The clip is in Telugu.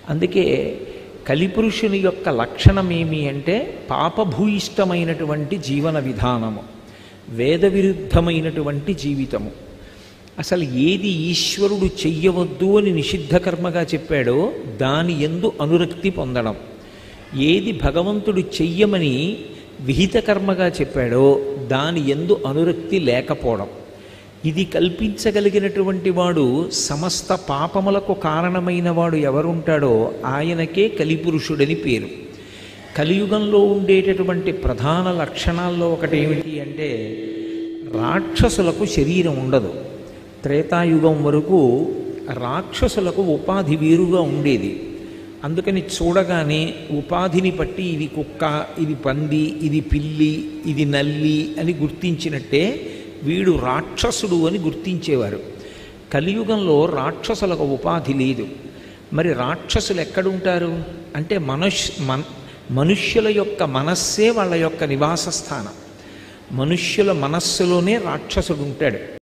అందుకే కలిపురుషుని యొక్క లక్షణం ఏమి అంటే పాపభూయిష్టమైనటువంటి జీవన విధానము వేద విరుద్ధమైనటువంటి జీవితము అసలు ఏది ఈశ్వరుడు చెయ్యవద్దు అని నిషిద్ధ కర్మగా చెప్పాడో దాని ఎందు అనురక్తి పొందడం ఏది భగవంతుడు చెయ్యమని విహిత కర్మగా చెప్పాడో దాని ఎందు అనురక్తి లేకపోవడం ఇది కల్పించగలిగినటువంటి వాడు సమస్త పాపములకు కారణమైన వాడు ఎవరుంటాడో ఆయనకే కలిపురుషుడని పేరు కలియుగంలో ఉండేటటువంటి ప్రధాన లక్షణాల్లో ఒకటి ఏమిటి అంటే రాక్షసులకు శరీరం ఉండదు త్రేతాయుగం వరకు రాక్షసులకు ఉపాధి వేరుగా ఉండేది అందుకని చూడగానే ఉపాధిని బట్టి ఇది కుక్క ఇది పంది ఇది పిల్లి ఇది నల్లి అని గుర్తించినట్టే వీడు రాక్షసుడు అని గుర్తించేవారు కలియుగంలో రాక్షసులకు ఉపాధి లేదు మరి రాక్షసులు ఎక్కడుంటారు అంటే మనుష్ మన్ మనుష్యుల యొక్క మనస్సే వాళ్ళ యొక్క నివాస స్థానం మనుష్యుల మనస్సులోనే రాక్షసుడు ఉంటాడు